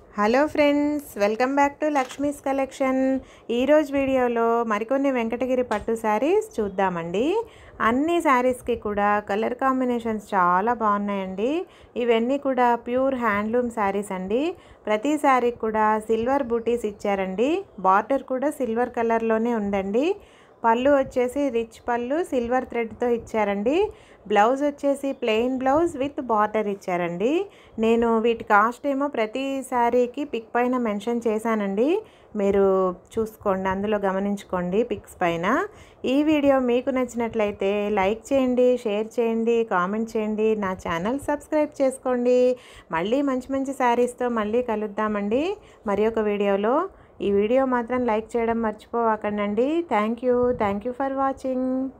hello friends welcome back to Lakshmi's collection ఈరోజు వీడియోలో మరికొన్ని వెంకటగిరి పట్టు శారీస్ చూద్దామండి అన్ని శారీస్కి కూడా కలర్ కాంబినేషన్స్ చాలా బాగున్నాయండి ఇవన్నీ కూడా ప్యూర్ హ్యాండ్లూమ్ శారీస్ అండి ప్రతి శారీకి కూడా సిల్వర్ బూటీస్ ఇచ్చారండి బార్డర్ కూడా సిల్వర్ కలర్లోనే ఉందండి పళ్ళు వచ్చేసి రిచ్ పళ్ళు సిల్వర్ థ్రెడ్తో ఇచ్చారండి బ్లౌజ్ వచ్చేసి ప్లెయిన్ బ్లౌజ్ విత్ బార్డర్ ఇచ్చారండి నేను వీటి కాస్ట్ ఏమో ప్రతి శారీకి పిక్ పైన మెన్షన్ చేశానండి మీరు చూసుకోండి అందులో గమనించుకోండి పిక్స్ పైన ఈ వీడియో మీకు నచ్చినట్లయితే లైక్ చేయండి షేర్ చేయండి కామెంట్ చేయండి నా ఛానల్ సబ్స్క్రైబ్ చేసుకోండి మళ్ళీ మంచి మంచి శారీస్తో మళ్ళీ కలుద్దామండి మరి ఒక వీడియోలో ఈ వీడియో మాత్రం లైక్ చేయడం మర్చిపోవకండి thank you thank you for watching